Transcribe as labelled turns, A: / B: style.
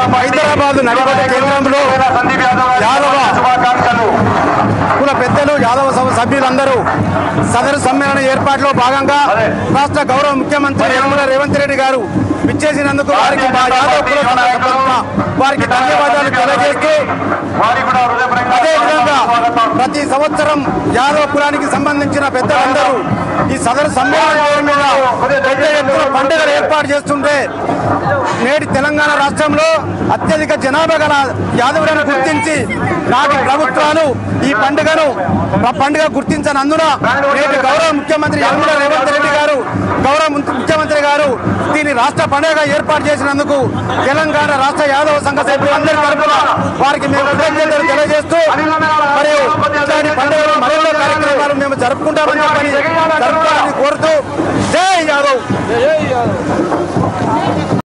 A: హైదరాబాద్ నడిపడి కేంద్రంలో యాదవ కుల పెద్దలు యాదవ సభ సభ్యులందరూ సదరు సమ్మేళన ఏర్పాటులో భాగంగా రాష్ట్ర గౌరవ ముఖ్యమంత్రి యనమల రేవంత్ రెడ్డి గారు విచ్చేసినందుకు వారికి మా యాదవ కుల సంఘ తరఫున వారికి ధన్యవాదాలు తెలియజేస్తూ అదేవిధంగా ప్రతి సంవత్సరం యాదవ కులానికి సంబంధించిన పెద్దలందరూ ఈ సదరు సమ్మేళనం పేరు మీద పెద్ద ఎత్తున పండుగలు ఏర్పాటు చేస్తుంటే నేటి తెలంగాణ రాష్ట్రంలో అత్యధిక జనాభా గల యాదవులను గుర్తించి నాటి ప్రభుత్వాలు ఈ పండుగను ఆ పండుగ గుర్తించనందున నేటి గౌరవ ముఖ్యమంత్రి యనమల రేవంత్ రెడ్డి గారు గౌరవ ము- ముఖ్యమంత్రి గారు దీన్ని రాష్ట్ర పండుగ ఏర్పాటు చేసినందుకు తెలంగాణ రాష్ట్ర యాదవ సంఘ సభ్యులందరి తరఫున వారికి మేము కృతజ్ఞతలు తెలియజేస్తూ మరియు ఇట్లాంటి పండుగలు మరెన్నో కార్యక్రమాలు మేము జరుపుకుంటామని చెప్పని జరుపుకోవాలని కోరుతూ జై యాదవ్